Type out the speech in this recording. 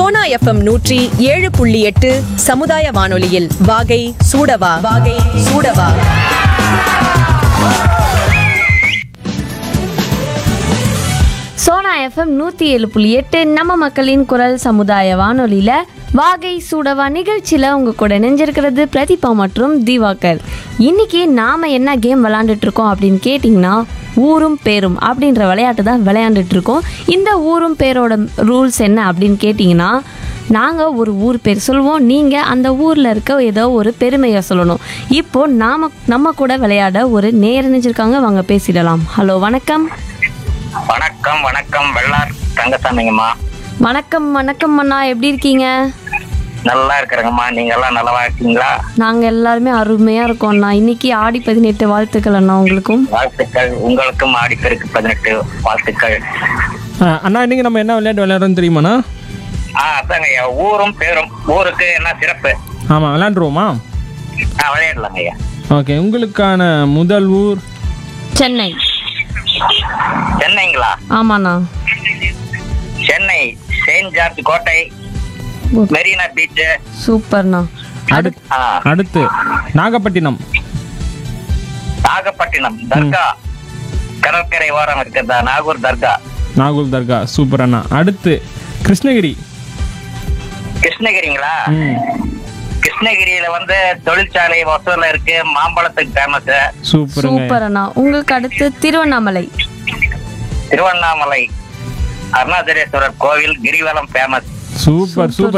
Sona FM நூற்றி ஏழு புள்ளி எட்டு சமுதாய வானொலியில் வாகை சூடவா வாகை சூடவா சோனா எஃப்எம் நூற்றி ஏழு புள்ளி எட்டு நம்ம மக்களின் குரல் சமுதாய வானொலியில் வாகை சூடவா நிகழ்ச்சியில் உங்கள் கூட இணைஞ்சிருக்கிறது பிரதீபா மற்றும் திவாகர் இன்னைக்கு நாம் என்ன கேம் விளாண்டுட்டு இருக்கோம் அப்படின்னு கேட்டிங்கன்னா ஊரும் பேரும் அப்படின்ற விளையாட்டு தான் விளையாண்டுட்டு இருக்கோம் இந்த ஊரும் பேரோட ரூல்ஸ் என்ன அப்படின்னு கேட்டிங்கன்னா நாங்கள் ஒரு ஊர் பேர் சொல்லுவோம் நீங்கள் அந்த ஊரில் இருக்க ஏதோ ஒரு பெருமையை சொல்லணும் இப்போ நாம நம்ம கூட விளையாட ஒரு நேர் இணைஞ்சிருக்காங்க வாங்க பேசிடலாம் ஹலோ வணக்கம் வணக்கம் வணக்கம் வெள்ளார் தங்கசாமிங்கம்மா வணக்கம் வணக்கம் அண்ணா எப்படி இருக்கீங்க நல்லா இருக்கிறேங்கம்மா நீங்க எல்லாம் நல்லவா இருக்கீங்களா நாங்கள் எல்லாருமே அருமையாக இருக்கோம் அண்ணா இன்னைக்கு ஆடி பதினெட்டு வாழ்த்துக்கள் அண்ணா உங்களுக்கும் வாழ்த்துக்கள் உங்களுக்கும் ஆடிப்பெருக்கு பதினெட்டு வாழ்த்துக்கள் ஆ, அண்ணா இன்னைக்கு நம்ம என்ன விளையாட்டு விளையாடுறோம் தெரியுமாண்ணா ஆ அதாங்க ஐயா ஊரும் பேரும் ஊருக்கு என்ன சிறப்பு ஆமாம் விளையாண்டுருவோமா ஆ விளையாடலாங்க ஐயா ஓகே உங்களுக்கான முதல் ஊர் சென்னை சென்னைங்களா ஆமாண்ணா சென்னை செயின்ட் ஜார்ஜ் கோட்டை மெரினா பீச் சூப்பர்ண்ணா அடுத்து ஆ அடுத்து நாகப்பட்டினம் நாகப்பட்டினம் தர்கா கடற்கரை ஓரம் இருக்கிறதா நாகூர் தர்கா நாகூர் தர்கா சூப்பர் அண்ணா அடுத்து கிருஷ்ணகிரி கிருஷ்ணகிரிங்களா ம் கிருஷ்ணகிரியில வந்து தொழிற்சாலை வசூல இருக்கு மாம்பழத்துக்கு ஃபேமஸ் சூப்பருங்க சூப்பர் அண்ணா உங்களுக்கு அடுத்து திருவண்ணாமலை திருவண்ணாமலை அருணாச்சலேஸ்வரர் கோவில் கிரிவலம் ஃபேமஸ் சூப்பர் சூப்பர்